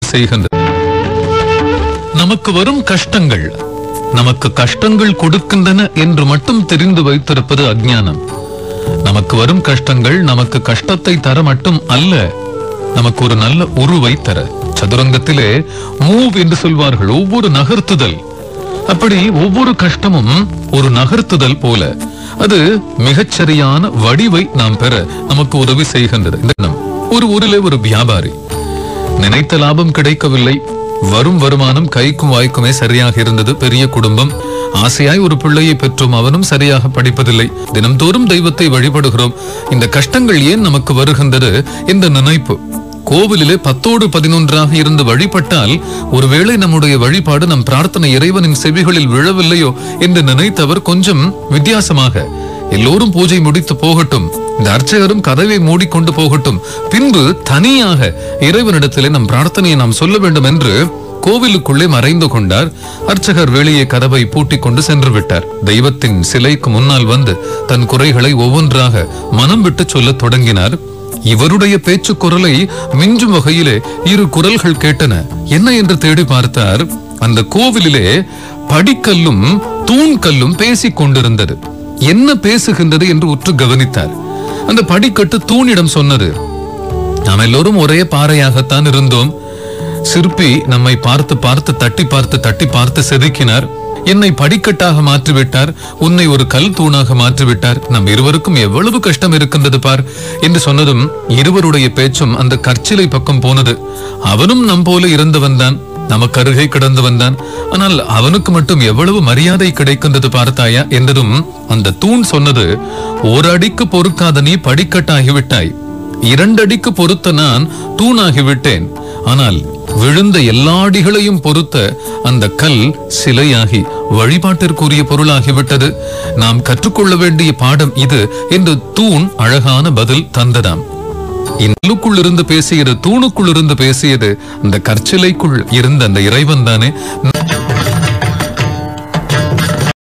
செய்கின்றது நமக்கு வரும் கஷ்டங்கள் நமக்கு கஷ்டங்கள் கொடுக்கின்றன என்று மட்டும் தெரிந்து வைத்திருப்பது அஞ்ஞானம் நமக்கு வரும் கஷ்டங்கள் நமக்கு கஷ்டத்தை தர மட்டும் அல்ல நமக்கு ஒரு நல்ல உருவை தர சதுரங்கத்திலே மூவ் என்று சொல்வார்கள் ஒவ்வொரு நகர்த்துதல் அப்படி ஒவ்வொரு கஷ்டமும் ஒரு நகர்த்துதல் போல அது மிகச்சரியான வடிவை நாம் பெற நமக்கு உதவி செய்கின்றது இந்த எண்ணம். ஒரு ஊரிலே ஒரு வியாபாரி நினைத்த லாபம் கிடைக்கவில்லை வரும் வருமானம் கைக்கும் வாய்க்குமே சரியாக இருந்தது பெரிய குடும்பம் ஆசையாய் ஒரு பிள்ளையை பெற்றோம் அவனும் சரியாக படிப்பதில்லை தினம்தோறும் தெய்வத்தை வழிபடுகிறோம் இந்த கஷ்டங்கள் ஏன் நமக்கு வருகின்றது இந்த நினைப்பு கோவிலிலே பத்தோடு பதினொன்றாக இருந்து வழிபட்டால் ஒருவேளை நம்முடைய வழிபாடு நம் பிரார்த்தனை இறைவனின் செவிகளில் விழவில்லையோ என்று நினைத்தவர் கொஞ்சம் வித்தியாசமாக எல்லோரும் பூஜை முடித்து போகட்டும் இந்த அர்ச்சகரும் கதவை மூடிக்கொண்டு போகட்டும் பின்பு தனியாக இறைவனிடத்திலே நம் பிரார்த்தனையை நாம் சொல்ல வேண்டும் என்று கோவிலுக்குள்ளே மறைந்து கொண்டார் அர்ச்சகர் வெளியே கதவை பூட்டிக் கொண்டு சென்று விட்டார் தெய்வத்தின் சிலைக்கு முன்னால் வந்து தன் குறைகளை ஒவ்வொன்றாக மனம் விட்டு சொல்லத் தொடங்கினார் இவருடைய பேச்சு குரலை மிஞ்சும் வகையிலே இரு குரல்கள் கேட்டன என்ன என்று தேடி பார்த்தார் அந்த கோவிலிலே படிக்கல்லும் தூண்கல்லும் பேசிக் கொண்டிருந்தது என்ன பேசுகின்றது என்று உற்று கவனித்தார் அந்த படிக்கட்டு தூணிடம் சொன்னது நாம் எல்லோரும் ஒரே பாறையாகத்தான் இருந்தோம் சிற்பி நம்மை பார்த்து பார்த்து தட்டி பார்த்து தட்டி பார்த்து செதுக்கினார் என்னை படிக்கட்டாக மாற்றிவிட்டார் உன்னை ஒரு கல் தூணாக மாற்றிவிட்டார் நம் இருவருக்கும் எவ்வளவு கஷ்டம் இருக்கின்றது பார் என்று சொன்னதும் இருவருடைய பேச்சும் அந்த கற்சிலை பக்கம் போனது அவனும் நம் போல இருந்தவன் தான் நமக்கு அருகே கிடந்தவன் தான் ஆனால் அவனுக்கு மட்டும் எவ்வளவு மரியாதை கிடைக்கின்றது பார்த்தாயா என்றதும் அந்த தூண் சொன்னது ஓரடிக்கு பொறுக்காத நீ படிக்கட்டாகிவிட்டாய் இரண்டடிக்கு பொறுத்த நான் தூணாகிவிட்டேன் ஆனால் விழுந்த எல்லா அடிகளையும் பொறுத்த அந்த கல் சிலையாகி வழிபாட்டிற்குரிய பொருளாகிவிட்டது நாம் கற்றுக்கொள்ள வேண்டிய பாடம் இது என்று தூண் அழகான பதில் தந்ததாம் இன்னுக்குள் இருந்து பேசியது தூணுக்குள் இருந்து பேசியது அந்த கற்சிலைக்குள் இருந்த அந்த இறைவன் தானே